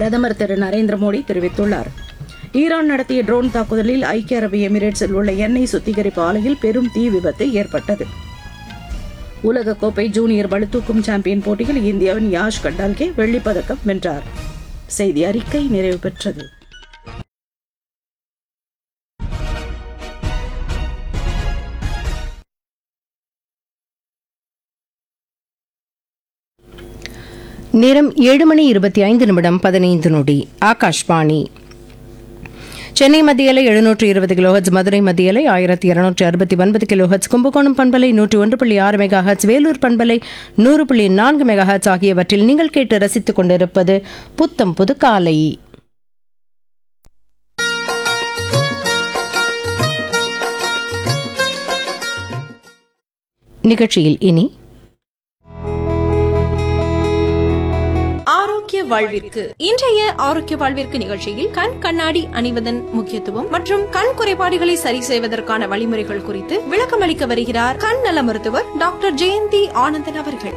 பிரதமர் திரு நரேந்திர மோடி தெரிவித்துள்ளார் ஈரான் நடத்திய ட்ரோன் தாக்குதலில் ஐக்கிய அரபு எமிரேட்ஸில் உள்ள எண்ணெய் சுத்திகரிப்பு ஆலையில் பெரும் தீ விபத்து ஏற்பட்டது உலகக்கோப்பை ஜூனியர் பளுதூக்கும் சாம்பியன் போட்டியில் இந்தியாவின் யாஷ் கண்டால்கே வெள்ளிப் பதக்கம் வென்றார் செய்தி அறிக்கை நிறைவு பெற்றது நேரம் ஏழு மணி இருபத்தி ஐந்து நிமிடம் பதினைந்து நொடி ஆகாஷ்வாணி சென்னை மத்தியலை எழுநூற்று இருபது கிலோஹெட்ஸ் மதுரை மத்தியலை ஆயிரத்தி இருநூற்றி அறுபத்தி ஒன்பது கிலோஹெட்ஸ் கும்பகோணம் பண்பலை நூற்றி ஒன்று புள்ளி ஆறு மெகா ஹெட்ஸ் வேலூர் பண்பலை நூறு புள்ளி நான்கு மெகா ஹெட்ஸ் ஆகியவற்றில் நீங்கள் கேட்டு ரசித்துக் கொண்டிருப்பது புத்தம் புது காலை நிகழ்ச்சியில் இனி ஆரோக்கிய வாழ்விற்கு இன்றைய ஆரோக்கிய வாழ்விற்கு நிகழ்ச்சியில் கண் கண்ணாடி அணிவதன் முக்கியத்துவம் மற்றும் கண் குறைபாடுகளை சரி செய்வதற்கான வழிமுறைகள் குறித்து விளக்கமளிக்க வருகிறார் கண் நல மருத்துவர் டாக்டர் ஜெயந்தி ஆனந்தன் அவர்கள்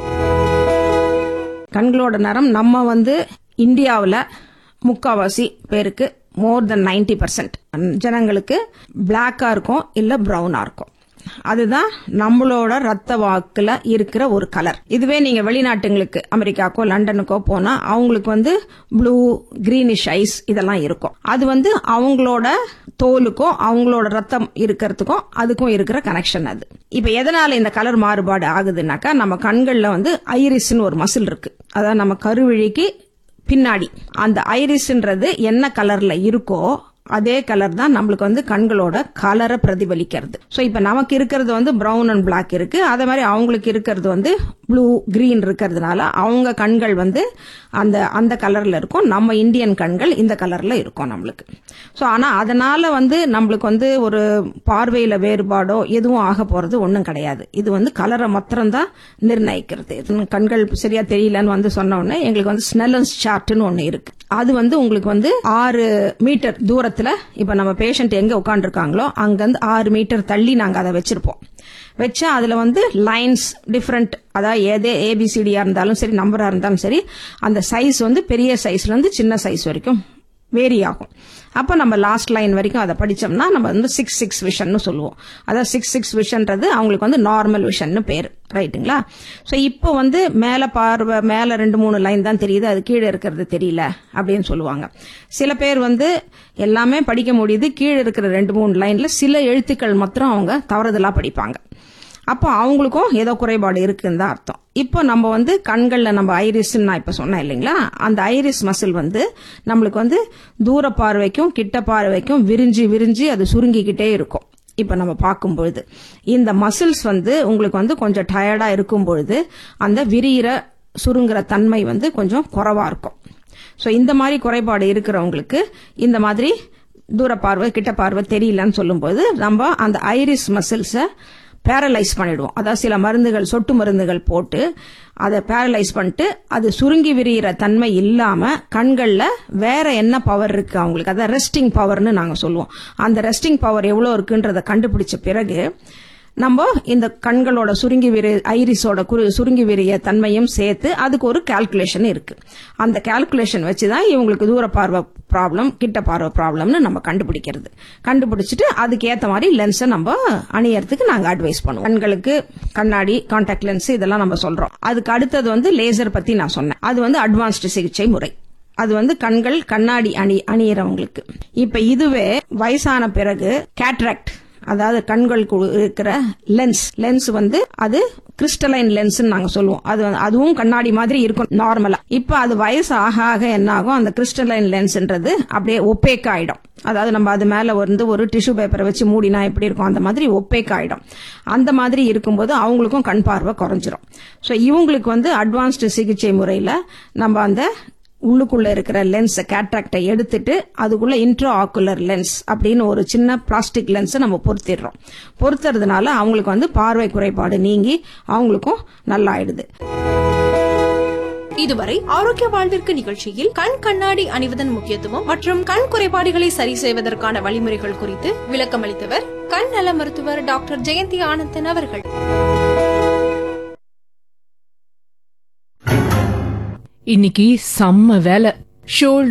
கண்களோட நிறம் நம்ம வந்து இந்தியாவில் முக்காவாசி பேருக்கு மோர் தென் நைன்டி பர்சன்ட் ஜனங்களுக்கு பிளாக்கா இருக்கும் இல்ல ப்ரௌனா இருக்கும் அதுதான் நம்மளோட ரத்த வாக்குல இருக்கிற ஒரு கலர் இதுவே நீங்க வெளிநாட்டுங்களுக்கு அமெரிக்காக்கோ லண்டனுக்கோ போனா அவங்களுக்கு வந்து ப்ளூ கிரீனிஷ் ஐஸ் இதெல்லாம் இருக்கும் அது வந்து அவங்களோட தோலுக்கும் அவங்களோட ரத்தம் இருக்கிறதுக்கும் அதுக்கும் இருக்கிற கனெக்ஷன் அது இப்ப எதனால இந்த கலர் மாறுபாடு ஆகுதுன்னாக்கா நம்ம கண்கள்ல வந்து ஐரிஸ்னு ஒரு மசில் இருக்கு அதாவது நம்ம கருவிழிக்கு பின்னாடி அந்த ஐரிஸ்ன்றது என்ன கலர்ல இருக்கோ அதே கலர் தான் நம்மளுக்கு வந்து கண்களோட கலரை பிரதிபலிக்கிறது ஸோ இப்போ நமக்கு இருக்கிறது வந்து பிரவுன் அண்ட் பிளாக் இருக்கு அதே மாதிரி அவங்களுக்கு இருக்கிறது வந்து ப்ளூ கிரீன் இருக்கிறதுனால அவங்க கண்கள் வந்து அந்த அந்த கலர்ல இருக்கும் நம்ம இந்தியன் கண்கள் இந்த கலர்ல இருக்கும் நம்மளுக்கு ஸோ ஆனால் அதனால வந்து நம்மளுக்கு வந்து ஒரு பார்வையில வேறுபாடோ எதுவும் ஆக போறது ஒன்றும் கிடையாது இது வந்து கலரை மாத்திரம்தான் நிர்ணயிக்கிறது இது கண்கள் சரியா தெரியலன்னு வந்து சொன்ன உடனே எங்களுக்கு வந்து ஸ்னெல்லன்ஸ் சார்ட்னு ஒன்று இருக்கு அது வந்து உங்களுக்கு வந்து ஆறு மீட்டர் தூரத்துல இப்ப நம்ம பேஷண்ட் எங்க உட்காந்துருக்காங்களோ அங்கிருந்து ஆறு மீட்டர் தள்ளி நாங்க அதை வச்சிருப்போம் வச்சா அதுல வந்து லைன்ஸ் டிஃப்ரெண்ட் அதாவது எதே ஏபிசிடியா இருந்தாலும் சரி நம்பரா இருந்தாலும் சரி அந்த சைஸ் வந்து பெரிய சைஸ்ல இருந்து சின்ன சைஸ் வரைக்கும் வேரி ஆகும் அப்போ நம்ம லாஸ்ட் லைன் வரைக்கும் அதை படிச்சோம்னா நம்ம வந்து சிக்ஸ் சிக்ஸ் விஷன்னு சொல்லுவோம் அதாவது சிக்ஸ் சிக்ஸ் விஷன்றது அவங்களுக்கு வந்து நார்மல் விஷன்னு பேர் ரைட்டுங்களா ஸோ இப்போ வந்து மேலே பார்வை மேலே ரெண்டு மூணு லைன் தான் தெரியுது அது கீழே இருக்கிறது தெரியல அப்படின்னு சொல்லுவாங்க சில பேர் வந்து எல்லாமே படிக்க முடியுது கீழே இருக்கிற ரெண்டு மூணு லைன்ல சில எழுத்துக்கள் மாத்திரம் அவங்க தவறுதலா படிப்பாங்க அப்போ அவங்களுக்கும் ஏதோ குறைபாடு இருக்குன்னு தான் அர்த்தம் இப்போ நம்ம வந்து கண்கள்ல நம்ம ஐரிஸ் நான் இப்ப சொன்னேன் இல்லைங்களா அந்த ஐரிஸ் மசில் வந்து நம்மளுக்கு வந்து தூர பார்வைக்கும் கிட்ட பார்வைக்கும் விரிஞ்சு விரிஞ்சு அது சுருங்கிக்கிட்டே இருக்கும் இப்ப நம்ம பார்க்கும் பொழுது இந்த மசில்ஸ் வந்து உங்களுக்கு வந்து கொஞ்சம் டயர்டா இருக்கும் பொழுது அந்த விரிகிற சுருங்குற தன்மை வந்து கொஞ்சம் குறைவா இருக்கும் ஸோ இந்த மாதிரி குறைபாடு இருக்கிறவங்களுக்கு இந்த மாதிரி தூர பார்வை கிட்ட பார்வை தெரியலன்னு சொல்லும்போது நம்ம அந்த ஐரிஸ் மசில்ஸை பேரலைஸ் பண்ணிடுவோம் அதாவது சில மருந்துகள் சொட்டு மருந்துகள் போட்டு அதை பேரலைஸ் பண்ணிட்டு அது சுருங்கி விரிகிற தன்மை இல்லாம கண்கள்ல வேற என்ன பவர் இருக்கு அவங்களுக்கு அதான் ரெஸ்டிங் பவர்னு நாங்க சொல்லுவோம் அந்த ரெஸ்டிங் பவர் எவ்வளவு இருக்குன்றத கண்டுபிடிச்ச பிறகு நம்ம இந்த கண்களோட சுருங்கி விரி ஐரிஸோட குரு சுருங்கி விரிய தன்மையும் சேர்த்து அதுக்கு ஒரு கால்குலேஷன் இருக்கு அந்த கால்குலேஷன் வச்சு தான் இவங்களுக்கு தூர பார்வை ப்ராப்ளம் கிட்ட பார்வை ப்ராப்ளம்னு நம்ம கண்டுபிடிக்கிறது கண்டுபிடிச்சிட்டு அதுக்கு ஏத்த மாதிரி லென்ஸை நம்ம அணியறதுக்கு நாங்க அட்வைஸ் பண்ணுவோம் கண்களுக்கு கண்ணாடி கான்டாக்ட் லென்ஸ் இதெல்லாம் நம்ம சொல்றோம் அதுக்கு அடுத்தது வந்து லேசர் பத்தி நான் சொன்னேன் அது வந்து அட்வான்ஸ்டு சிகிச்சை முறை அது வந்து கண்கள் கண்ணாடி அணி அணியறவங்களுக்கு இப்ப இதுவே வயசான பிறகு கேட்ராக்ட் அதாவது கண்களுக்கு இருக்கிற லென்ஸ் லென்ஸ் வந்து அது கிறிஸ்டலைன் லென்ஸ் நாங்க சொல்லுவோம் அது வந்து- அதுவும் கண்ணாடி மாதிரி இருக்கும் நார்மலா இப்ப அது வயசு ஆக ஆக என்ன ஆகும் அந்த கிறிஸ்டலைன் லென்ஸ்ன்றது அப்படியே ஒப்பேக் ஆயிடும் அதாவது நம்ம அது மேல வந்து ஒரு டிஷ்யூ பேப்பரை வச்சு மூடினா எப்படி இருக்கும் அந்த மாதிரி ஒப்பேக் ஆயிடும் அந்த மாதிரி இருக்கும்போது அவங்களுக்கும் கண் பார்வை குறைஞ்சிரும் ஸோ இவங்களுக்கு வந்து அட்வான்ஸ்டு சிகிச்சை முறையில நம்ம அந்த உள்ளுக்குள்ள இருக்கிற லென்ஸ் கேட்ராக்டை எடுத்துட்டு அதுக்குள்ள இன்ட்ரோ ஆக்குலர் லென்ஸ் அப்படின்னு ஒரு சின்ன பிளாஸ்டிக் லென்ஸை நம்ம பொருத்திடுறோம் பொருத்துறதுனால அவங்களுக்கு வந்து பார்வை குறைபாடு நீங்கி அவங்களுக்கும் நல்லாயிடுது இதுவரை ஆரோக்கிய வாழ்விற்கு நிகழ்ச்சியில் கண் கண்ணாடி அணிவதன் முக்கியத்துவம் மற்றும் கண் குறைபாடுகளை சரி செய்வதற்கான வழிமுறைகள் குறித்து விளக்கமளித்தவர் கண் நல மருத்துவர் டாக்டர் ஜெயந்தி ஆனந்தன் அவர்கள் இன்னைக்கு செம்ம வேலை ஷோல்டர்